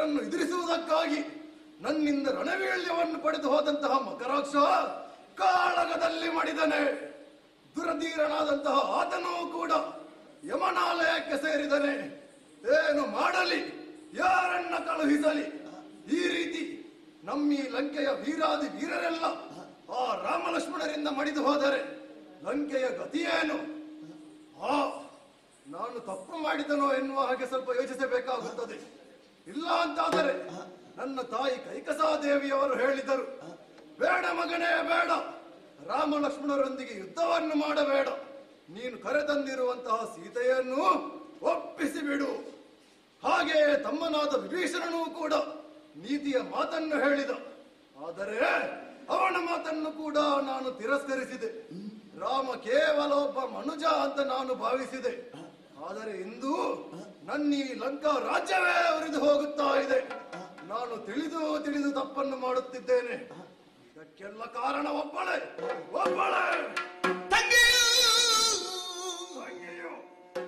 ಅವರನ್ನು ಎದುರಿಸುವುದಕ್ಕಾಗಿ ನನ್ನಿಂದ ರಣವೀಳ್ಯವನ್ನು ಪಡೆದು ಹೋದಂತಹ ಮಕರಾಕ್ಷ ಕಾಳಗದಲ್ಲಿ ಮಡಿದನೆ ದುರಧೀರನಾದಂತಹ ಆತನೂ ಕೂಡ ಯಮನಾಲಯಕ್ಕೆ ಸೇರಿದನೆ ಏನು ಮಾಡಲಿ ಯಾರನ್ನ ಕಳುಹಿಸಲಿ ಈ ರೀತಿ ನಮ್ಮಿ ಲಂಕೆಯ ವೀರಾದಿ ವೀರರೆಲ್ಲ ಆ ರಾಮಲಕ್ಷ್ಮಣರಿಂದ ಮಡಿದು ಹೋದರೆ ಲಂಕೆಯ ಗತಿಯೇನು ಆ ನಾನು ತಪ್ಪು ಮಾಡಿದನೋ ಎನ್ನುವ ಹಾಗೆ ಸ್ವಲ್ಪ ಯೋಚಿಸಬೇಕಾಗುತ್ತದೆ ಇಲ್ಲ ಅಂತಾದರೆ ನನ್ನ ತಾಯಿ ಕೈಕಸಾದೇವಿಯವರು ಹೇಳಿದರು ಬೇಡ ಮಗನೇ ಬೇಡ ರಾಮ ಲಕ್ಷ್ಮಣರೊಂದಿಗೆ ಯುದ್ಧವನ್ನು ಮಾಡಬೇಡ ನೀನು ಕರೆತಂದಿರುವಂತಹ ಸೀತೆಯನ್ನು ಒಪ್ಪಿಸಿ ಬಿಡು ಹಾಗೆಯೇ ತಮ್ಮನಾದ ವಿಭೀಷಣನೂ ಕೂಡ ನೀತಿಯ ಮಾತನ್ನು ಹೇಳಿದ ಆದರೆ ಅವನ ಮಾತನ್ನು ಕೂಡ ನಾನು ತಿರಸ್ಕರಿಸಿದೆ ರಾಮ ಕೇವಲ ಒಬ್ಬ ಮನುಜ ಅಂತ ನಾನು ಭಾವಿಸಿದೆ ಆದರೆ ಇಂದು ನನ್ನ ಈ ಲಂಕಾ ರಾಜ್ಯವೇ ಉರಿದು ಹೋಗುತ್ತಾ ಇದೆ ನಾನು ತಿಳಿದು ತಿಳಿದು ತಪ್ಪನ್ನು ಮಾಡುತ್ತಿದ್ದೇನೆ ಇದಕ್ಕೆಲ್ಲ ಕಾರಣ ಒಬ್ಬಳೆ ಒಬ್ಬಳೆ